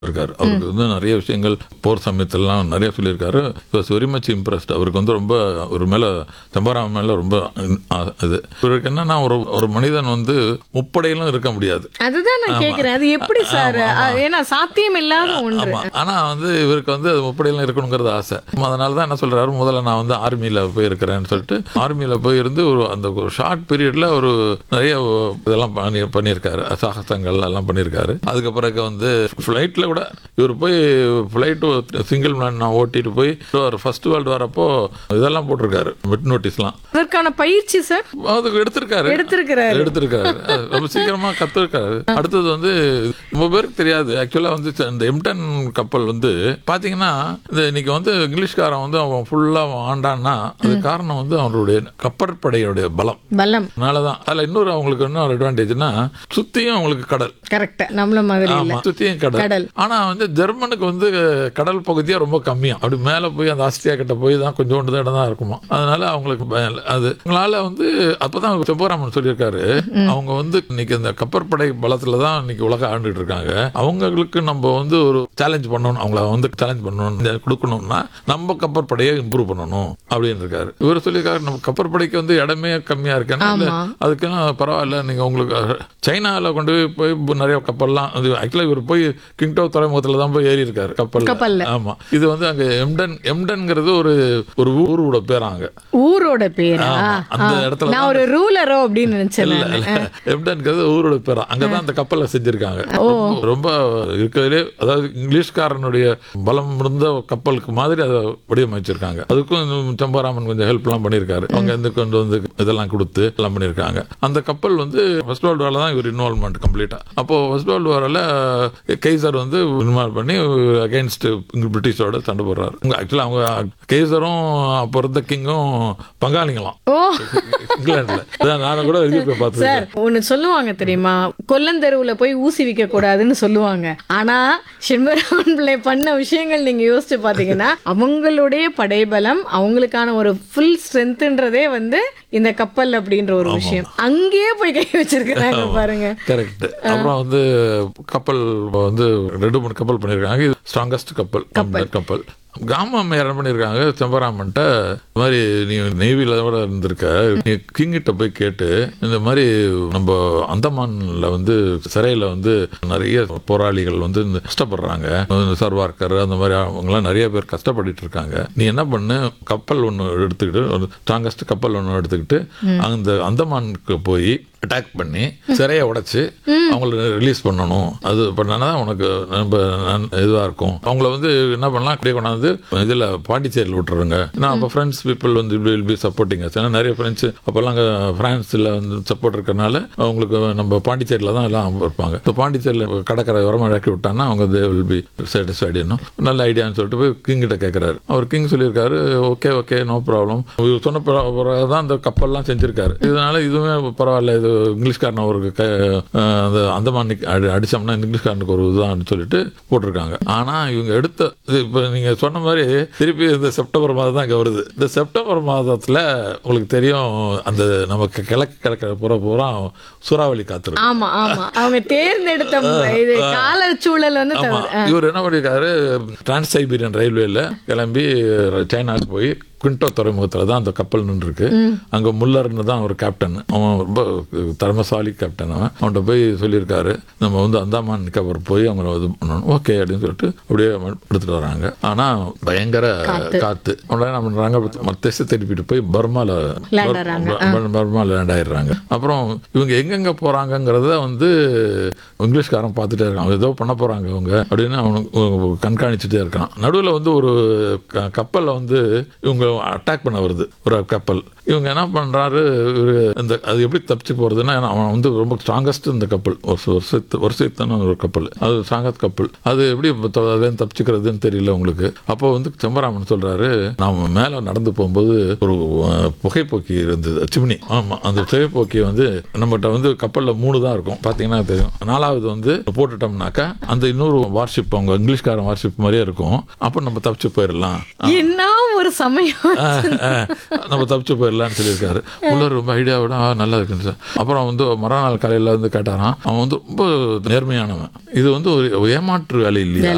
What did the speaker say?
இருக்காரு அவருக்கு வந்து நிறைய விஷயங்கள் போர் சமயத்திலலாம் நிறைய சொல்லியிருக்காரு வாஸ் வெரி மச் இம்ப்ரெஸ்ட் அவருக்கு வந்து ரொம்ப ஒரு மேல செம்பராமன் மேல ரொம்ப ஆ, இது இவருக்கு என்னன்னா ஒரு ஒரு மனிதன் வந்து முப்படையிலும் இருக்க முடியாது அதுதான் நான் கேக்குறேன் அது எப்படி சார் ஏன்னா சாத்தியம் இல்லாத ஒன்று ஆமா ஆனா வந்து இவருக்கு வந்து அது முப்படையிலும் இருக்கணுங்கிறது ஆசை அதனால தான் என்ன சொல்றாரு முதல்ல நான் வந்து ஆர்மியில போய் இருக்கிறேன்னு சொல்லிட்டு ஆர்மியில போய் இருந்து ஒரு அந்த ஒரு ஷார்ட் பீரியட்ல ஒரு நிறைய இதெல்லாம் பண்ணி பண்ணியிருக்காரு சாகசங்கள் எல்லாம் பண்ணியிருக்காரு அதுக்கு பிறகு வந்து ஃப்ளைட்ல கூட இவர் போய் ஃப்ளைட்டு சிங்கிள் நான் ஓட்டிட்டு போய் ஒரு ஃபர்ஸ்ட் வேர்ல்டு வரப்போ இதெல்லாம் போட்டிருக்காரு மிட் நோட்டீஸ்லாம் அதற்கான பயிற்சி சார் அதுக்கு எடுத்திருக்காரு எடுத்திருக்கிறாரு. எடுத்திருக்காரு அது ரொம்ப சீக்கிரமா கத்துருக்காரு அடுத்தது வந்து ரொம்ப பேருக்கு தெரியாது ஆக்சுவலா வந்து இந்த எம்டன் கப்பல் வந்து பாத்தீங்கன்னா இந்த இன்னைக்கு வந்து இங்கிலீஷ்காரன் வந்து அவன் ஃபுல்லா ஆண்டான்னா அது காரணம் வந்து அவனுடைய கப்பற்படையுடைய பலம் பலம் அதனாலதான் அதுல இன்னொரு அவங்களுக்கு என்ன ஒரு அட்வான்டேஜ்னா சுத்தியும் அவங்களுக்கு கடல் கரெக்ட் நம்மள மாதிரி இல்ல ஆமா சுத்தியும் கடல் கடல். ஆனா வந்து ஜெர்மனுக்கு வந்து கடல் பகுதியா ரொம்ப கம்மியா அப்படி மேல போய் அந்த ஆஸ்திரியா கிட்ட போய் தான் கொஞ்சோண்டு தான் இடம் தான் இருக்குமா அதனால அவங்களுக்கு பயம் இல்ல. அது உங்களால வந்து அப்பதான் செப்பராமன் சொல்லியிருக்காரு அவங்க வந்து இன்னைக்கு இந்த கப்பற்படை பலத்துல தான் இன்னைக்கு உலகம் ஆண்டுட்டு இருக்காங்க அவங்களுக்கு நம்ம வந்து ஒரு சேலஞ்ச் பண்ணணும் அவங்கள வந்து சேலஞ்ச் பண்ணணும் இந்த கொடுக்கணும்னா நம்ம கப்பற்படையை இம்ப்ரூவ் பண்ணணும் அப்படின்னு இருக்காரு இவர் சொல்லியிருக்காரு நம்ம கப்பற்படைக்கு வந்து இடமே கம்மியா இருக்கேன்னா ஆமா. அதுக்கெல்லாம் பரவாயில்ல நீங்க உங்களுக்கு சைனால கொண்டு போய் போய் நிறைய கப்பல்லாம் அது ஆக்சுவலா இவர் போய் கிங்டோ துறைமுகத்துல தான் போய் ஏறி இருக்காரு கப்பல் கப்பல்ல. ஆமா இது வந்து அங்க எம்டன் எம்டன்ங்கிறது ஒரு ஒரு ஊரோட பேராங்க ஊரோட பேரா ஆமா, அந்த ஆ. இடத்துல நான் ஒரு ரூலரோ அப்படின்னு நினைச்சேன் இல்ல நானு. இல்ல எம்டன்ங்கிறது ஊரோட பேரா அங்கதான் அந்த கப்பலை செஞ்சிருக்காங்க ரொம்ப- ரொம்ப இருக்கிறதுலே அதாவது இங்கிலீஷ்காரனுடைய பலம் இருந்த கப்பலுக்கு மாதிரி அதை வடிவமைச்சிருக்காங்க அதுக்கும் இந்த சம்பாராமன் கொஞ்சம் ஹெல்ப் எல்லாம் பண்ணியிருக்காரு அவங்க இந்த கொண்டு வந்து இதெல்லாம் கொடுத்து எல்லாம் பண்ணியிருக்காங்க அந்த கப்பல் வந்து ஃபர்ஸ்ட் வேர்ல்டு வாரில் தான் இவர் இன்வால்மெண்ட் கம்ப்ளீட்டா அப்போ ஃபர்ஸ்ட் வேர்ல்டு வாரில் கெய்சர் வந்து இன்வால்வ் பண்ணி அகைன்ஸ்ட் பிரிட்டிஷோட சண்டை போடுறாரு ஆக்சுவலாக அவங்க கெய்சரும் அப்போ இருந்த கிங்கும் பங்காளிங்களாம் ஓ இங்கிலாந்துல இதான் நானும் கூட எழுதி போய் பார்த்துருக்கேன் சார் ஒன்னு சொல்லுவாங்க தெரியுமா கொல்லந்தெருவுல போய் ஊசி விற்க கூடாதுன்னு சொல்லுவாங்க ஆனா செண்பராமன் பிள்ளை பண்ண விஷயங்கள் நீங்க யோசிச்சு பாத்தீங்கன்னா அவங்களுடைய படைபலம் அவங்களுக்கான ஒரு ஃபுல் ஸ்ட்ரென்த்ன்றதே வந்து இந்த கப்பல் அப்படின்ற ஒரு விஷயம் அங்கேயே போய் கை வச்சிருக்கிறாங்க பாருங்க கரெக்ட் அப்புறம் வந்து கப்பல் வந்து ரெண்டு மூணு கப்பல் பண்ணியிருக்காங்க இது ஸ்ட்ராங்கஸ்ட் கப்பல் கப்பல் கப்பல் காமம் என்ன பண்ணியிருக்காங்க செம்பராமன்ட்ட இந்த மாதிரி நீ நேவில கூட இருந்திருக்க நீ கிங்கிட்ட போய் கேட்டு இந்த மாதிரி நம்ம அந்தமான்ல வந்து சிறையில வந்து நிறைய போராளிகள் வந்து இந்த கஷ்டப்படுறாங்க சர்வார்கர் அந்த மாதிரி அவங்களாம் நிறைய பேர் கஷ்டப்பட்டுட்டு இருக்காங்க நீ என்ன பண்ணு கப்பல் ஒன்று எடுத்துக்கிட்டு ஒரு ஸ்ட்ராங்கஸ்ட் கப்பல் ஒன்று எடுத்துக்கிட்டு அந்த அந்தமானுக்கு போய் அட்டாக் பண்ணி சிறையை உடைச்சு அவங்கள ரிலீஸ் பண்ணணும் அது பண்ணா உனக்கு ரொம்ப இதுவாக இருக்கும் அவங்கள வந்து என்ன பண்ணலாம் அப்படியே கொண்டாந்து இதில் பாண்டிச்சேரியில் விட்டுருங்க ஏன்னா அப்போ ஃப்ரெண்ட்ஸ் பீப்புள் வந்து வில் பி சப்போர்ட்டிங் ஏன்னா நிறைய ஃப்ரெண்ட்ஸ் அப்போல்லாம் அங்கே ஃப்ரான்ஸில் வந்து சப்போர்ட் இருக்கறனால அவங்களுக்கு நம்ம பாண்டிச்சேரியில் தான் எல்லாம் இருப்பாங்க இப்போ பாண்டிச்சேரியில் கடற்கரை உரமாக இறக்கி விட்டாங்கன்னா அவங்க தே வில் பி சாட்டிஸ்ஃபைடு நல்ல ஐடியான்னு சொல்லிட்டு போய் கிங் கிட்ட கேட்குறாரு அவர் கிங் சொல்லியிருக்காரு ஓகே ஓகே நோ ப்ராப்ளம் இவர் சொன்ன பிறகு தான் அந்த கப்பல்லாம் செஞ்சிருக்காரு இதனால இதுவுமே பரவாயில்ல இது இங்கிலீஷ்காரன் அவருக்கு க- அஹ் அந்த அந்தமானுக்கு அடி அடிச்சோம்னா இங்கிலீஷ்காரனுக்கு ஒரு இதுதான் சொல்லிட்டு போட்டிருக்காங்க ஆனா இவங்க எடுத்த இது இப்ப நீங்க சொன்ன மாதிரி திருப்பி இந்த செப்டம்பர் மாதம் தான் இங்க வருது இந்த செப்டம்பர் மாதத்துல உங்களுக்கு தெரியும் அந்த நமக்கு கிழக்கு கிழக்கு பூரா பூரா சூறாவளி காத்திருக்கு ஆமா ஆமா அவங்க தேர்ந்தெடுத்த இது காலச்சூழல் வந்து ஆமா தவறு. இவர் என்ன பண்ணிருக்காரு டிரான்ஸ் சைபீரியன் ரயில்வேல கிளம்பி சைனாக்கு போய் குவிண்டோ துறைமுகத்துல தான் அந்த கப்பல் நின்று இருக்கு அங்க முல்லர்னு தான் ஒரு கேப்டன் அவன் ரொம்ப திறமசாலி கேப்டன் அவன் அவன்கிட்ட போய் சொல்லியிருக்காரு நம்ம வந்து அந்தாமான் நிக்கவர் போய் அவங்க இது பண்ணணும் ஓகே அப்படின்னு சொல்லிட்டு அப்படியே எடுத்துட்டு வராங்க ஆனா பயங்கர காத்து உடனே என்ன பண்றாங்க திசை திருப்பிட்டு போய் பர்மால Land ஆறாங்க. பர்- பர்மா லேண்ட் ஆயிடுறாங்க அப்புறம் இவங்க எங்கெங்க போறாங்கங்கிறத வந்து இங்கிலீஷ்காரன் பார்த்துட்டே இருக்கான் ஏதோ பண்ண போறாங்க இவங்க அப்படின்னு அவனுக்கு கண்காணிச்சுட்டே இருக்கான் நடுவில் வந்து ஒரு க- கப்பல்ல வந்து இவங்க அட்டாக் பண்ண வருது ஒரு கப்பல் இவங்க என்ன பண்றாரு இவரு இந்த அது எப்படி தப்பிச்சு போறதுன்னா அவன் வந்து ரொம்ப ஸ்ட்ராங்கஸ்ட் இந்த கப்பல் ஒரு வருஷத்து வருஷத்தான ஒரு கப்பல் அது ஸ்ட்ராங்கஸ்ட் கப்பல் அது எப்படி த- அதுலேருந்து தப்பிச்சுக்கிறதுன்னு தெரியல உங்களுக்கு அப்போ வந்து செம்பராமன் சொல்றாரு நாம மேல நடந்து போகும்போது ஒரு அஹ், புகைப்போக்கி இருந்தது சிம்னி ஆமா அந்த புகைப்போக்கி வந்து நம்மகிட்ட வந்து கப்பல்ல மூணு தான் இருக்கும் பாத்தீங்கன்னா தெரியும் நாலாவது வந்து போட்டுட்டோம்னாக்கா அந்த இன்னொரு வார்ஷிப் அவங்க இங்கிலீஷ்காரன் வார்ஷிப் மாதிரியே இருக்கும் அப்போ நம்ம தப்பிச்சு போயிடலாம் என்ன ஒரு சமயம் ஆஹ், ஆஹ், நம்ம தப்பிச்சு போயிடலாம்னு சொல்லியிருக்காரு உள்ள ரொம்ப ஐடியாவோட ஆ, நல்லா இருக்குன்னு சார் அப்புறம் வந்து மறுநாள் காலையில வந்து கேட்டாராம் அவன் வந்து ரொம்ப நேர்மையானவன் இது வந்து ஒரு ஏமாற்று வேலை இல்லையா